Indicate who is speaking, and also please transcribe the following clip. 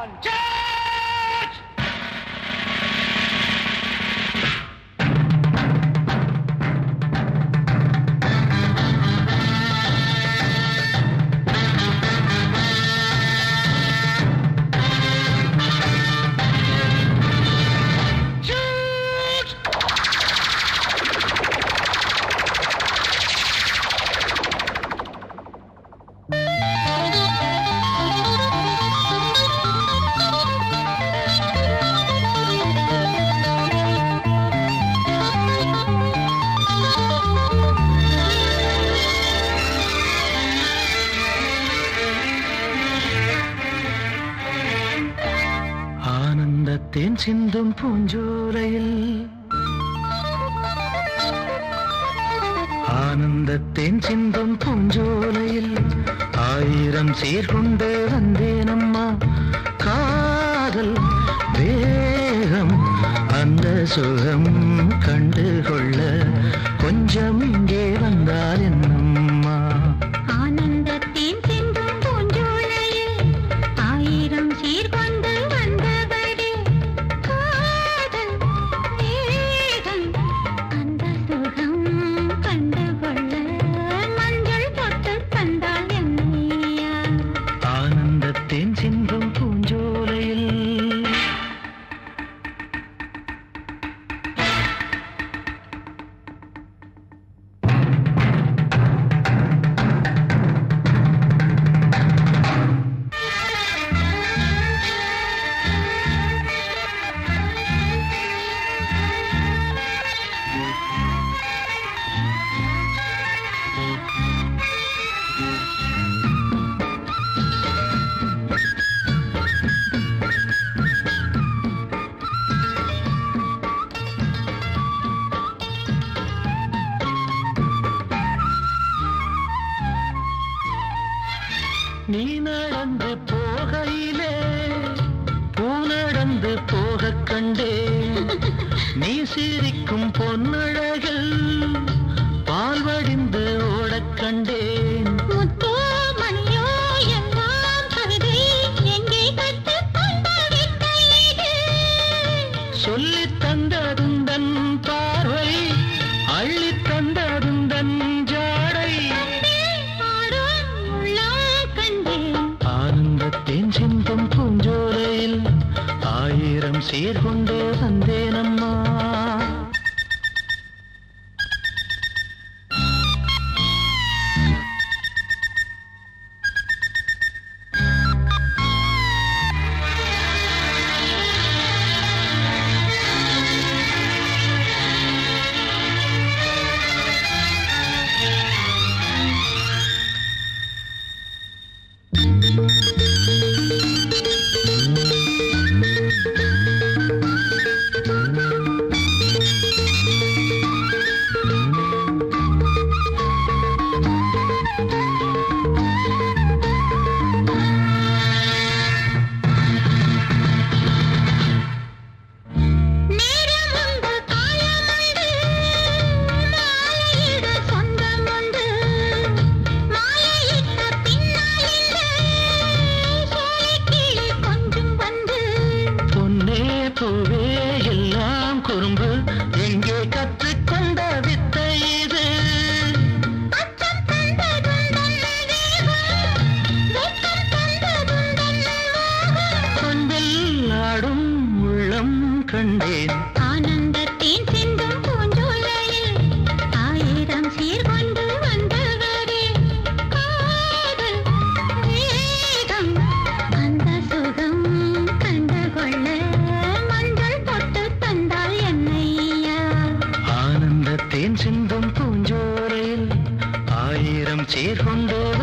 Speaker 1: on! Charge! Shoot!
Speaker 2: ஆனந்தத்தேன் சிந்தும் பூஞ்சோலையில் ஆனந்தத்தேன் சிந்தும் பூஞ்சோலையில் ஆயிரம் சீர்கொண்டு வந்தேனம்மா காதல் வேகம் அந்த சுகம் கண்டு கொள்ள கொஞ்சம் இங்கே வந்தால் என்னம்மா
Speaker 3: ஆனந்தத்தேன் சிந்தும் பூஞ்சோலையில் ஆயிரம் சீர்கொண்டு வந்தபடி காதல் வேகம் அந்த சுகம் கண்டுகொள்ள மஞ்சள் பொட்டு தந்தால் என்னையா
Speaker 2: ஆனந்தத்தேன் சிந்தும் பூஞ்சோலையில் நீ நடந்து போகையிலே பூ நடந்து போகக் கண்டேன் நீ சிரிக்கும் பொன்னழகில் பால் வடிந்து ஓடக் கண்டேன்
Speaker 3: முத்தோ மணியோ எல்லாம் கவிதை எங்கே கற்றுக்கொண்ட வித்தை இது
Speaker 2: சொல்லித் தந்ததுந்தன் பார்வை அள்ளித் தந்ததுந்தன் ஜாடை
Speaker 3: ஆடும் உள்ளம் கண்டேன்
Speaker 2: ஆனந்தத்தேன் சிந்தும் பூஞ்சோலையில் ஆயிரம் சீர்கொண்டு வந்தேனம்மா
Speaker 3: நேரம் உண்டு காலம் உண்டு மாலையிட சொந்தம் உண்டு மாலையிட்ட பின்னால் இல்லை சோலைக்கிளி கொஞ்சம் வந்து
Speaker 2: பொன்னே பூவே எல்லாம் குறும்பு எங்கே கற்றுக்கொண்ட வித்தை இது
Speaker 3: அச்சம் தந்ததுந்தன் வேகம் வெட்கம் தந்ததுந்தன் மோகம்
Speaker 2: கொண்டில் ஆடும் உள்ளம் கண்டேன்
Speaker 3: ஆனந்தத்தேன் சிந்தும் பூஞ்சோலையில் ஆயிரம் சீர்கொண்டு வந்தவரே காதல் வேகம் அந்த சுகம் கண்டுகொள்ள மஞ்சள் பொட்டு தந்தால் என்னையா
Speaker 2: ஆனந்தத்தேன் சிந்தும் பூஞ்சோலையில் ஆயிரம் சீர்கொண்டு